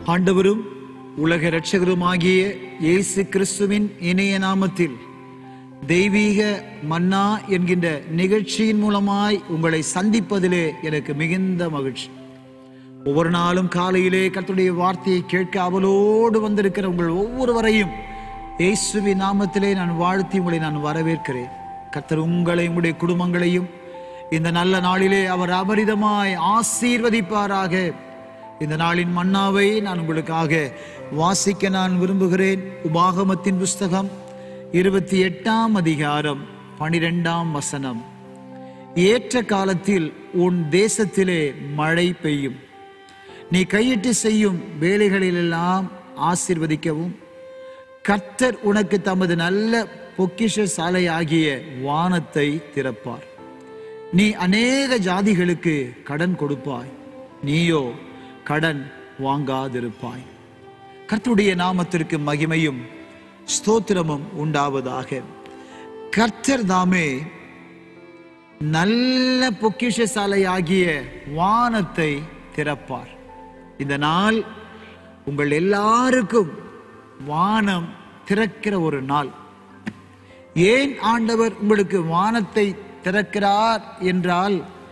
ஆண்டவரும் உலக இரட்சகருமாகிய இயேசு கிறிஸ்துவின் இணைய நாமத்தில் தெய்வீக மன்னா என்கின்ற நிகழ்ச்சியின் மூலமாய் உங்களை சந்திப்பதிலே எனக்கு மிகுந்த மகிழ்ச்சி ஒவ்வொரு நாளும் காலையிலே கர்த்தருடைய வார்த்தையை கேட்க அவளோடு வந்திருக்கிற உங்கள் ஒவ்வொருவரையும் இயேசுவின் நாமத்திலே நான் வாழ்த்தி உங்களை நான் வரவேற்கிறேன் கர்த்தர் உங்களை உங்களுடைய குடும்பங்களையும் இந்த நல்ல நாளிலே அவர் அபரிதமாய் ஆசீர்வதிப்பாராக இந்த நாளின் மன்னாவை நான் உங்களுக்காக வாசிக்க நான் விரும்புகிறேன் உபாகமத்தின் புஸ்தகம் இருபத்தி எட்டாம் அதிகாரம் பனிரெண்டாம் வசனம் ஏற்ற காலத்தில் உன் தேசத்திலே மழை பெய்யும் நீ கையிட்டு செய்யும் வேலைகளிலெல்லாம் ஆசீர்வதிக்கவும் கர்த்தர் உனக்கு தமது நல்ல பொக்கிஷ சாலையாகிய வானத்தை திறப்பார் நீ அநேக ஜாதிகளுக்கு கடன் கொடுப்பாய் நீயோ கடன் வாங்காதிருப்பாய் கர்த்தருடைய நாமத்திற்கு மகிமையும் ஸ்தோத்திரமும் உண்டாவதாக கர்த்தர் தாமே நல்ல பொக்கிஷசாலையாகிய வானத்தை திறப்பார் இந்த நாள் உங்கள் எல்லாருக்கும் வானம் திறக்கிற ஒரு நாள் ஏன் ஆண்டவர் உங்களுக்கு வானத்தை திறக்கிறார் என்றால்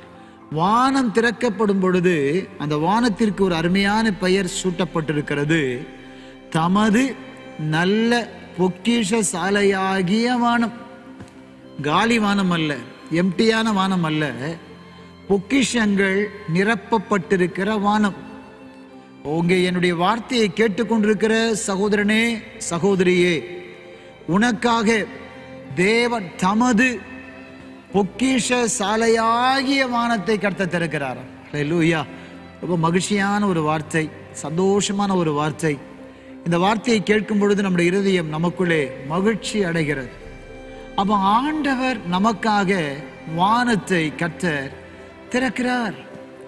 வானம் திறக்கப்படும் பொழுது அந்த வானத்திற்கு ஒரு அருமையான பெயர் சூட்டப்பட்டிருக்கிறது தமது நல்ல பொக்கிஷ சாலையாகிய வானம் காலி வானம் அல்ல எம்டியான வானம் அல்ல பொக்கிஷங்கள் நிரப்பப்பட்டிருக்கிற வானம் உங்க என்னுடைய வார்த்தையை கேட்டுக்கொண்டிருக்கிற சகோதரனே சகோதரியே உனக்காக தேவன் தமது பொக்கிஷ சாலையாகிய வானத்தை கர்த்த திறக்கிறார் லூயா ரொம்ப மகிழ்ச்சியான ஒரு வார்த்தை சந்தோஷமான ஒரு வார்த்தை இந்த வார்த்தையை கேட்கும் பொழுது நம்முடைய இருதயம் நமக்குள்ளே மகிழ்ச்சி அடைகிறது அப்போ ஆண்டவர் நமக்காக வானத்தை கர்த்தர் திறக்கிறார்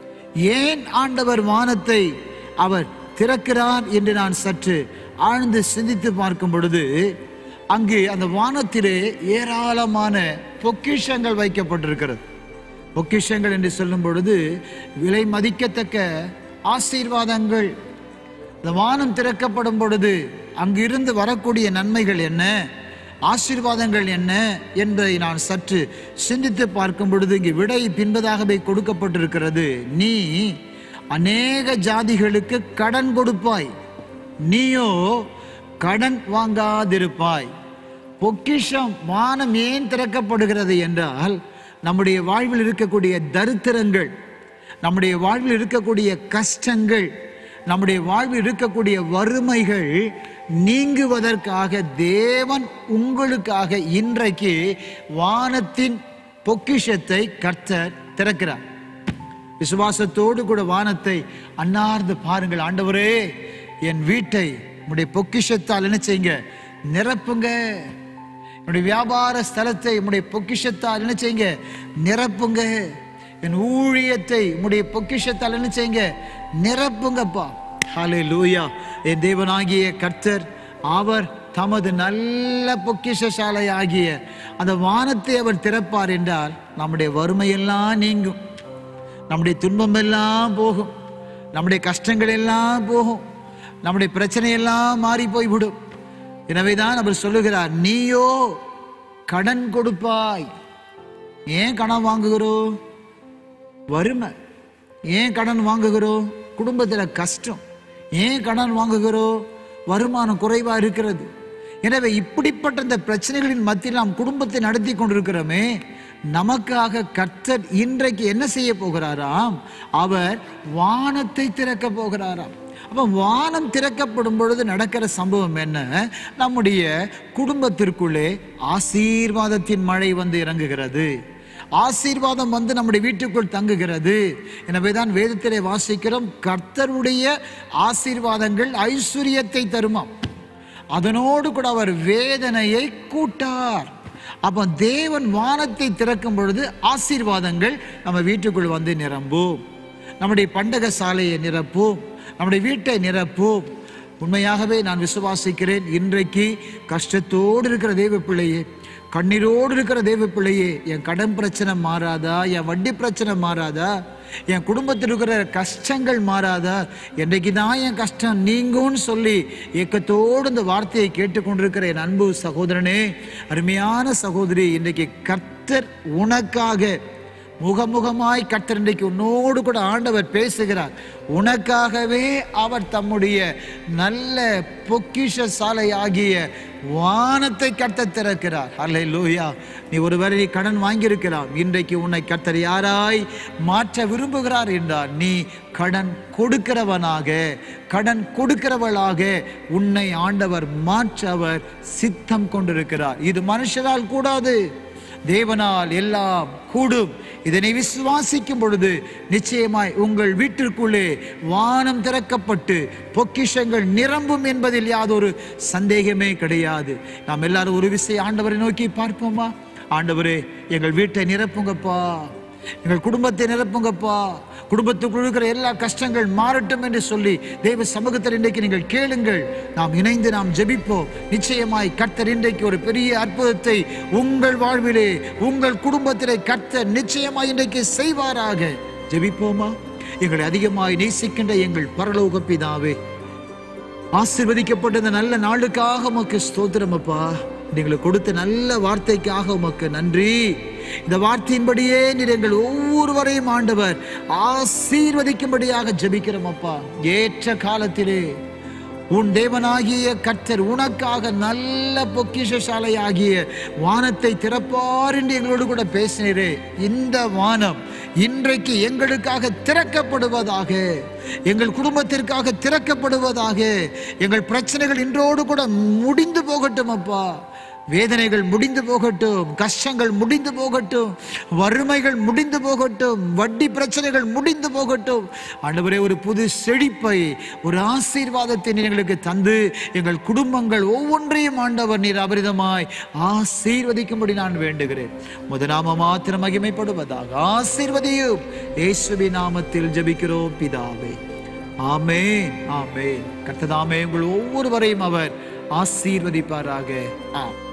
ஏன் ஆண்டவர் வானத்தை அவர் திறக்கிறார் என்று நான் சற்று ஆழ்ந்து சிந்தித்து பார்க்கும் பொழுது அங்கு அந்த வானத்திலே ஏராளமான பொக்கிஷங்கள் வைக்கப்பட்டிருக்கிறது பொக்கிஷங்கள் என்று சொல்லும் பொழுது விலை மதிக்கத்தக்க ஆசீர்வாதங்கள் இந்த வானம் திறக்கப்படும் பொழுது அங்கிருந்து வரக்கூடிய நன்மைகள் என்ன ஆசீர்வாதங்கள் என்ன என்பதை நான் சற்று சிந்தித்து பார்க்கும் பொழுது இங்கு விடை பின்பதாகவே கொடுக்கப்பட்டிருக்கிறது நீ அநேக ஜாதிகளுக்கு கடன் கொடுப்பாய் நீயோ கடன் வாங்காதிருப்பாய் பொக்கிஷம் வானம் ஏன் திறக்கப்படுகிறது என்றால் நம்முடைய வாழ்வில் இருக்கக்கூடிய தரித்திரங்கள் நம்முடைய வாழ்வில் இருக்கக்கூடிய கஷ்டங்கள் நம்முடைய வாழ்வில் இருக்கக்கூடிய வறுமைகள் நீங்குவதற்காக தேவன் உங்களுக்காக இன்றைக்கு வானத்தின் பொக்கிஷத்தை கர்த்தர் திறக்கிறார் விசுவாசத்தோடு கூட வானத்தை அன்னார்ந்து பாருங்கள் ஆண்டவரே என் வீட்டை உடைய பொக்கிஷத்தால் என்ன செய்யுங்க நிரப்புங்க என்னுடைய வியாபார ஸ்தலத்தை உடைய பொக்கிஷத்தால் என்ன செய்யுங்க நிரப்புங்க என் ஊழியத்தை உடைய பொக்கிஷத்தால் என்ன செய்யுங்க நிரப்புங்கப்பா ஹாலே லூயா என் தேவனாகிய கர்த்தர் அவர் தமது நல்ல பொக்கிஷசாலை ஆகிய அந்த வானத்தை அவர் திறப்பார் என்றால் நம்முடைய வறுமையெல்லாம் நீங்கும் நம்முடைய துன்பம் எல்லாம் போகும் நம்முடைய கஷ்டங்கள் எல்லாம் போகும் நம்முடைய பிரச்சனை எல்லாம் மாறி போய்விடும் எனவேதான் அவர் சொல்லுகிறார் நீயோ கடன் கொடுப்பாய் ஏன் கடன் வாங்குகிறோம் வறுமை ஏன் கடன் வாங்குகிறோம் குடும்பத்தில் கஷ்டம் ஏன் கடன் வாங்குகிறோம் வருமானம் குறைவா இருக்கிறது எனவே இப்படிப்பட்ட இந்த பிரச்சனைகளின் மத்தியில் நாம் குடும்பத்தை நடத்தி கொண்டிருக்கிறோமே நமக்காக கர்த்தர் இன்றைக்கு என்ன செய்ய போகிறாராம் அவர் வானத்தை திறக்க போகிறாராம் அப்போ வானம் திறக்கப்படும் பொழுது நடக்கிற சம்பவம் என்ன நம்முடைய குடும்பத்திற்குள்ளே ஆசீர்வாதத்தின் மழை வந்து இறங்குகிறது ஆசீர்வாதம் வந்து நம்முடைய வீட்டுக்குள் தங்குகிறது எனவே தான் வேதத்திலே வாசிக்கிறோம் கர்த்தருடைய ஆசீர்வாதங்கள் ஐஸ்வர்யத்தை தருமாம் அதனோடு கூட அவர் வேதனையை கூட்டார் அப்போ தேவன் வானத்தை திறக்கும் பொழுது ஆசீர்வாதங்கள் நம்ம வீட்டுக்குள் வந்து நிரம்பும் நம்முடைய பண்டக சாலையை நிரப்பும் நம்முடைய வீட்டை நிரப்பும் உண்மையாகவே நான் விசுவாசிக்கிறேன் இன்றைக்கு கஷ்டத்தோடு இருக்கிற தேவ பிள்ளையே கண்ணீரோடு இருக்கிற தேவ பிள்ளையே என் கடன் பிரச்சனை மாறாதா என் வட்டி பிரச்சனை மாறாதா என் குடும்பத்தில் இருக்கிற கஷ்டங்கள் மாறாதா என்றைக்கு தான் என் கஷ்டம் நீங்கும்னு சொல்லி ஏக்கத்தோடு இந்த வார்த்தையை கேட்டுக்கொண்டிருக்கிற என் அன்பு சகோதரனே அருமையான சகோதரி இன்றைக்கு கர்த்தர் உனக்காக முகமுகமாய் கர்த்தர் இன்றைக்கு உன்னோடு கூட ஆண்டவர் பேசுகிறார் உனக்காகவே அவர் தம்முடைய நல்ல பொக்கிஷ சாலை ஆகிய வானத்தை கர்த்தர் திறக்கிறார் அல்ல லூயா நீ ஒருவரை நீ கடன் வாங்கியிருக்கலாம் இன்றைக்கு உன்னை கர்த்தர் யாராய் மாற்ற விரும்புகிறார் என்றால் நீ கடன் கொடுக்கிறவனாக கடன் கொடுக்கிறவளாக உன்னை ஆண்டவர் மாற்ற அவர் சித்தம் கொண்டிருக்கிறார் இது மனுஷரால் கூடாது தேவனால் எல்லாம் கூடும் இதனை விசுவாசிக்கும் பொழுது நிச்சயமாய் உங்கள் வீட்டிற்குள்ளே வானம் திறக்கப்பட்டு பொக்கிஷங்கள் நிரம்பும் என்பதில் யாதொரு சந்தேகமே கிடையாது நாம் எல்லாரும் ஒரு விசை ஆண்டவரை நோக்கி பார்ப்போமா ஆண்டவரே எங்கள் வீட்டை நிரப்புங்கப்பா எங்கள் குடும்பத்தை நிரப்புங்கப்பா குடும்பத்துக்குள் இருக்கிற எல்லா கஷ்டங்கள் மாறட்டும் என்று சொல்லி தெய்வ சமூகத்தில் இன்றைக்கு நீங்கள் கேளுங்கள் நாம் இணைந்து நாம் ஜெபிப்போம் நிச்சயமாய் கர்த்தர் இன்றைக்கு ஒரு பெரிய அற்புதத்தை உங்கள் வாழ்விலே உங்கள் குடும்பத்திலே கர்த்தர் நிச்சயமாய் இன்றைக்கு செய்வாராக ஜெபிப்போமா எங்களை அதிகமாய் நேசிக்கின்ற எங்கள் பரலோக பிதாவே ஆசீர்வதிக்கப்பட்ட இந்த நல்ல நாளுக்காக உமக்கு ஸ்தோத்திரம் அப்பா நீங்கள் கொடுத்த நல்ல வார்த்தைக்காக உமக்கு நன்றி இந்த வார்த்தையின்படியே நீர் எங்கள் ஒவ்வொருவரையும் ஆண்டவர் ஆசீர்வதிக்கும்படியாக ஜெபிக்கிறோம் அப்பா ஏற்ற காலத்திலே உன் தேவனாகிய கர்த்தர் உனக்காக நல்ல பொக்கிஷசாலை ஆகிய வானத்தை திறப்பார் என்று எங்களோடு கூட பேசினீரே இந்த வானம் இன்றைக்கு எங்களுக்காக திறக்கப்படுவதாக எங்கள் குடும்பத்திற்காக திறக்கப்படுவதாக எங்கள் பிரச்சனைகள் இன்றோடு கூட முடிந்து போகட்டும் அப்பா வேதனைகள் முடிந்து போகட்டும் கஷ்டங்கள் முடிந்து போகட்டும் வறுமைகள் முடிந்து போகட்டும் வட்டி பிரச்சனைகள் முடிந்து போகட்டும் ஆண்டவரே ஒரு புது செழிப்பை ஒரு ஆசீர்வாதத்தை நீர் எங்களுக்கு தந்து எங்கள் குடும்பங்கள் ஒவ்வொன்றையும் ஆண்டவர் நீர் அபரிதமாய் ஆசீர்வதிக்கும்படி நான் வேண்டுகிறேன் முதலாம மாத்திரம் மகிமைப்படுவதாக ஆசீர்வதியும் இயேசுவின் நாமத்தில் ஜெபிக்கிறோம் பிதாவே ஆமென் ஆமென் கர்த்ததாமே உங்கள் ஒவ்வொருவரையும் அவர் ஆசீர்வதிப்பாராக ஆம்